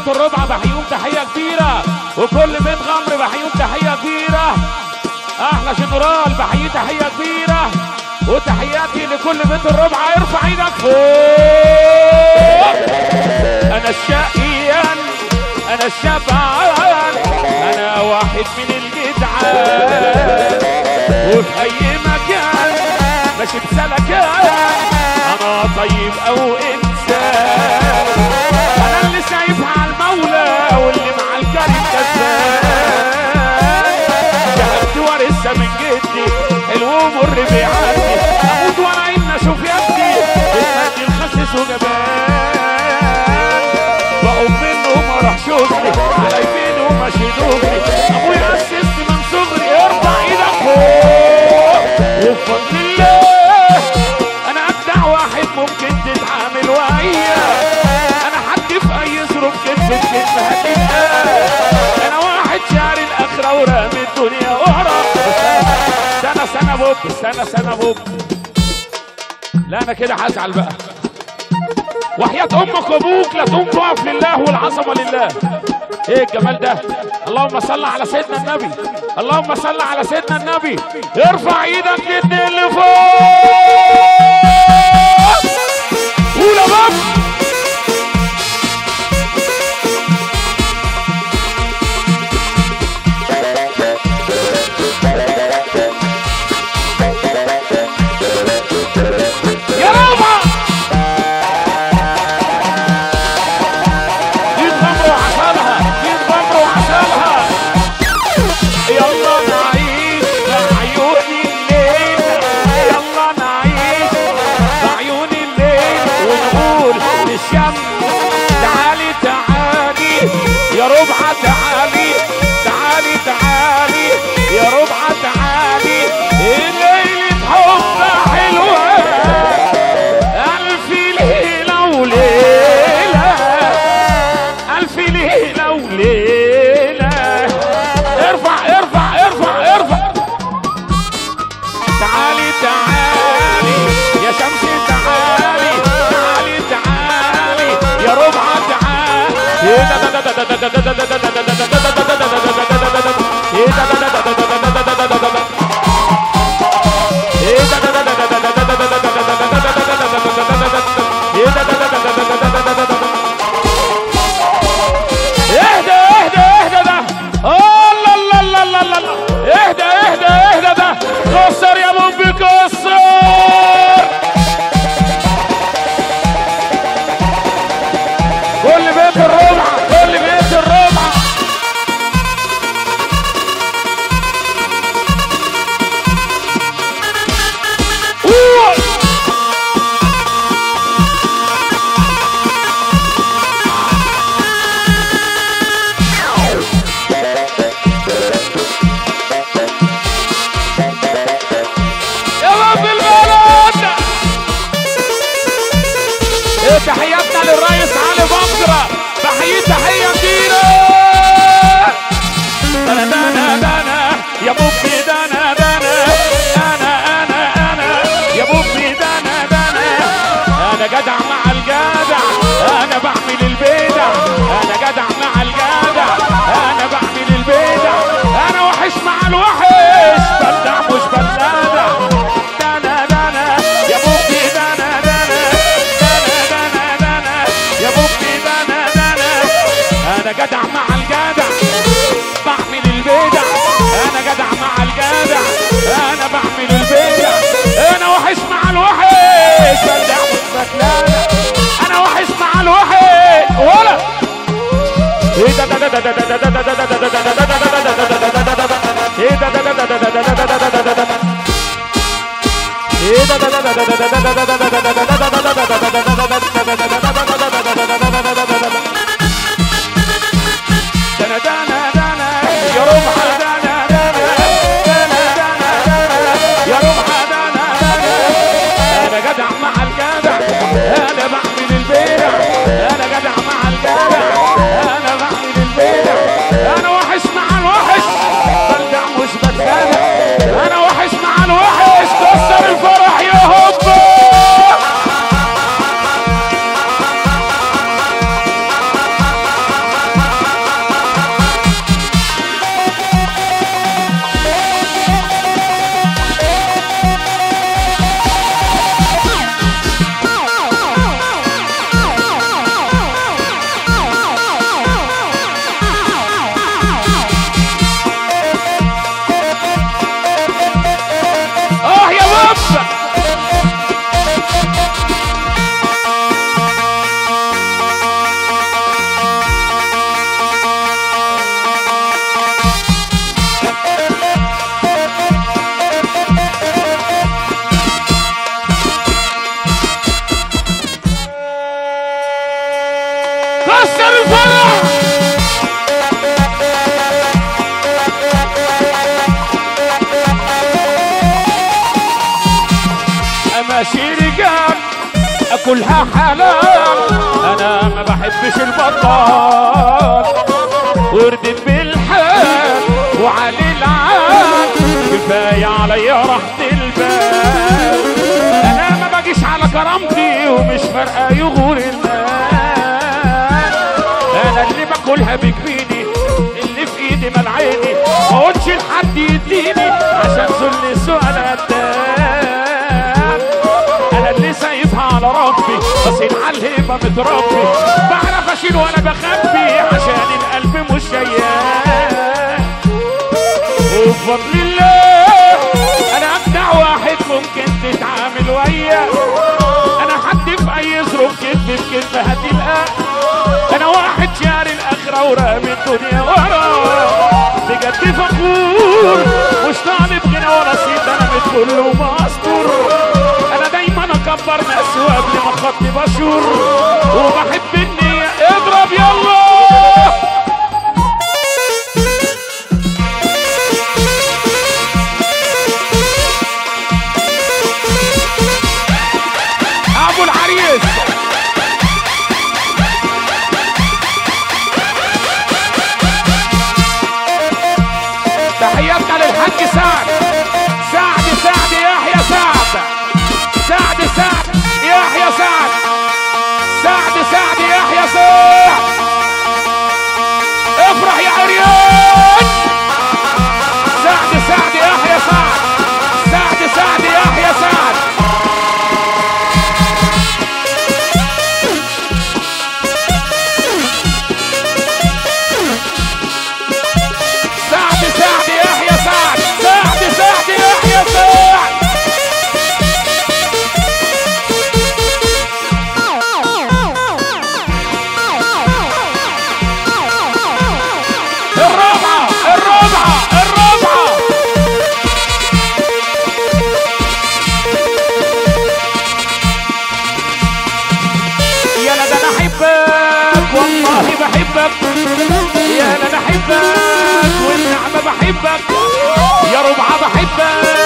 الربع بحييهم تحيه كبيره وكل بيت غمر بحييهم تحيه كبيره احلى جنرال بحييه تحيه كبيره وتحياتي لكل بيت الربع ارفع ايدك فوق انا الشقيان انا الشبعان انا واحد من الجدعان وفي اي مكان ماشي بسلكان انا طيب او انسان انا اللي سايبها على المولى واللي مع الكريم كسبان شهدت ورثة من جدي حلو ومر بيعدي اموت وانا عين اشوف يدي المجد الخسس وجبان بقوم منه ما راح شغلي على يمينه ماشي دغري ابويا اسسني من صغري ارفع ايدك فوق وبفضل الله انا اجدع واحد ممكن تتعامل وياه انا حد في اي ظروف كتف كتف هتبقى انا واحد شعر الاخره ورامي الدنيا ورا سنه سنه بوب سنه سنه بوب لا انا كده هزعل بقى وحياة أمك وأبوك لا تقوم تقف لله والعظمة لله إيه الجمال ده اللهم صل على سيدنا النبي اللهم صل على سيدنا النبي ارفع ايدك الاتنين لفوق قول يا بابا يا رابع جيت غمر وعسلها جيت غمر وعسلها يلا نعيش بعيون الليل يلا نعيش بعيون الليل ونقول للشمس تعالي تعالي يا ربعة تعالي تعالي تعالي يا ربعة تعالي ليلة حب حلوة ألف ليلة وليلة ألف ليلة وليلة ارفع ارفع ارفع ارفع تعالي تعالي يا شمس تعالي تعالي تعالي يا ربعة تعالي اهدى اهدى اهدى ده الله الله الله الله الله الله. اهدى اهدى اهدى ده كسر يا بوبي كسر كل بيت الربع كل بيت الربع قول يا رب البلد ايه تحياتنا للرئيس علي بكرة تحية تحية كبيرة دنا دنا دنا يا بوبي دنا دنا انا انا انا يا بوبي دنا دنا انا جدع مع الجدع انا بعمل البدع انا جدع مع الجدع انا بعمل البدع انا وحش مع الوحش بدع مش بلادع دنا دنا يا بوبي دنا دنا دنا دنا دنا يا بوبي دنا دنا انا جدع مع الجدع بعمل البدع انا جدع مع الجدع انا بعمل البدع انا وحش مع الوحش بدع مش بتلادع انا وحش مع الوحش ولا ايه ده ده ده ده ده ده ده ده ده ده ده ده ايه ده ده ده ده ده ده ده ده ده ده ده ده ايه ده ده ده ده ده ده ده ده ده ده ده دنا دنا دنا يا ربع دنا دنا دنا دنا دنا يا ربع دنا دنا انا جدع مع الجدع انا بعمل البدع انا جدع مع الجدع انا بعمل البدع انا وحش مع الوحش بلدع مش بتخدع انا وحش مع الوحش كسر الفرح يا هوبا ماشي رجال اكلها حلال انا ما بحبش البطال وردت بالحال وعلي العال كفايه عليا راحه البال انا ما باجيش على كرامتي ومش فارقه يغور الناس انا اللي باكلها بجبيني اللي في ايدي ملعيني ما اقولش لحد يديني عشان ذل السؤال قدام انا اللي سايبها على ربي بصير على الهيبه متربي بعرف اشيل وانا بخبي عشان القلب مش شيال وبفضل الله انا ابدع واحد ممكن تتعامل وياه انا حد في اي ظروف كتف في كتف هتلقى انا واحد شار الاخره ورامي الدنيا وراه بجد فخور مش طالب غنى ولا صيت انا مدخل ومستور انا دايما اكبر نفسي وقبل ما خطي بشور وبحب اني اضرب يلا ابو العريس تحياتنا للحاج سعد سعد سعد يحيى سعد سعد سعد يحيى سعد سعد سعد يحيى سعد افرح يا عريان سعد سعد يحيى سعد سعد سعد يحيى سعد سعد سعد يحيى سعد سعد سعد يحيى سعد الرابعة الرابعة الرابعة يا لا ده انا احبك والله بحبك يا لا انا احبك والنعمة بحبك يا ربعة بحبك